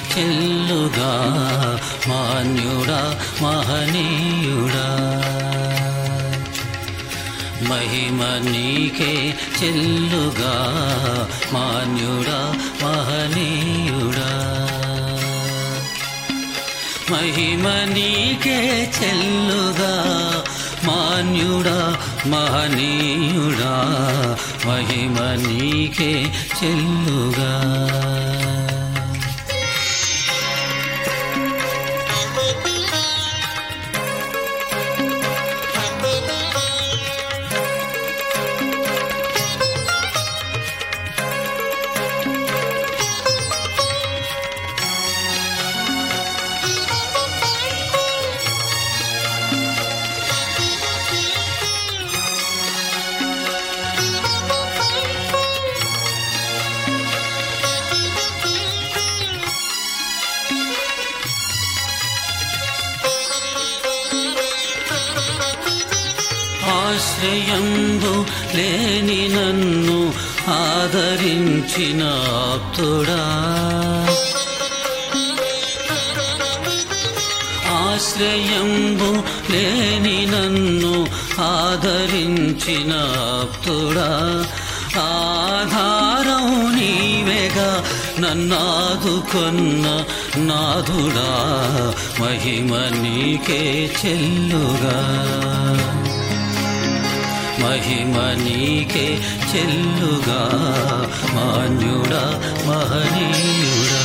చెల్లుగా మాన్యుడా మహనీయుడా మహిమ నీకే చెల్లుగా మాన్యుడా మహనీయుడా మహిమ నీకే చెల్లుగా మాన్యుడా మహనీయుడా మహిమ నీకే చెల్లుగా ఆశ్రయంబు లేని నన్ను ఆదరించిన ఆప్తుడా ఆశ్రయంబు లేని నన్ను ఆదరించిన ఆప్తుడా ఆధారం నీవేగా నన్నాదుకొన్న నాదుడా మహిమ నీకే చెల్లుగా మహిమ నీకే చెల్లుగా మాన్యుడా మహనీయుడా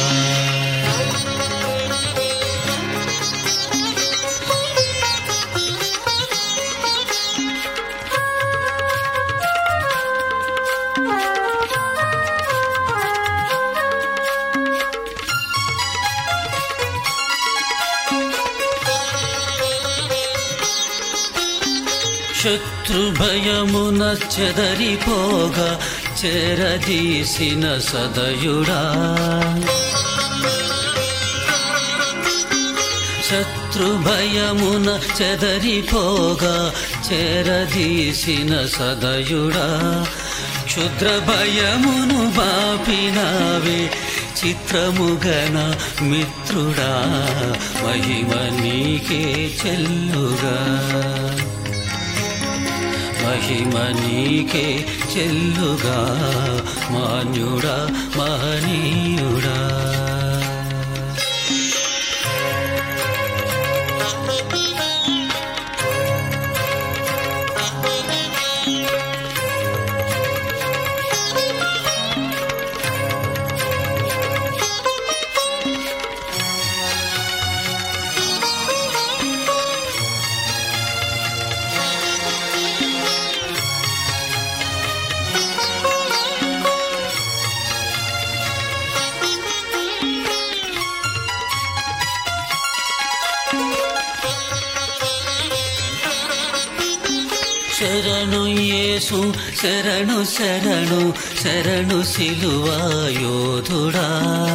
శత్రుభయమున చెదరిపోగా చెరదీసిన సదయుడా శత్రుభయమున చెదరిపోగా చెరదీసిన సదయుడా క్షుద్ర భయమును బాపినావే చిత్రముగన మిత్రుడా మహిమ నీకే చెల్లుగా మహిమ నీకే చెల్లుగా మాన్యుడా మహనీయుడా శరణు యేసు శరణు శరణు శరణు సిలువా యోధుడా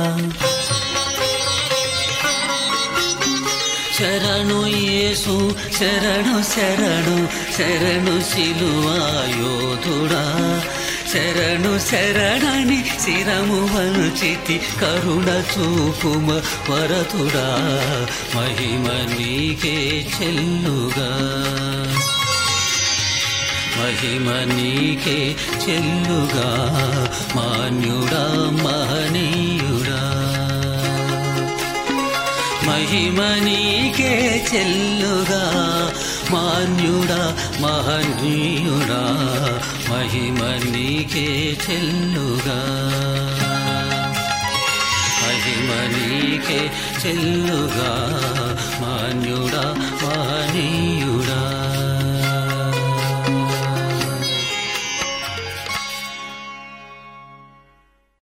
శరణు యేసు శరణు శరణు శరణు సిలువా యోధుడా శరణు శరణని శిరము వంచితి కరుణ చూపుమ వరతుడా మహిమ నీకే చెల్లుగా మహిమ నీకే చెల్లుగా మాన్యుడా మహనీయుడా మహిమ నీకే చెల్లుగా మాన్యుడా మహనీయుడా మహిమ నీకే చెల్లుగా మహిమ నీకే చెల్లుగా మాన్యుడా మహనీయుడా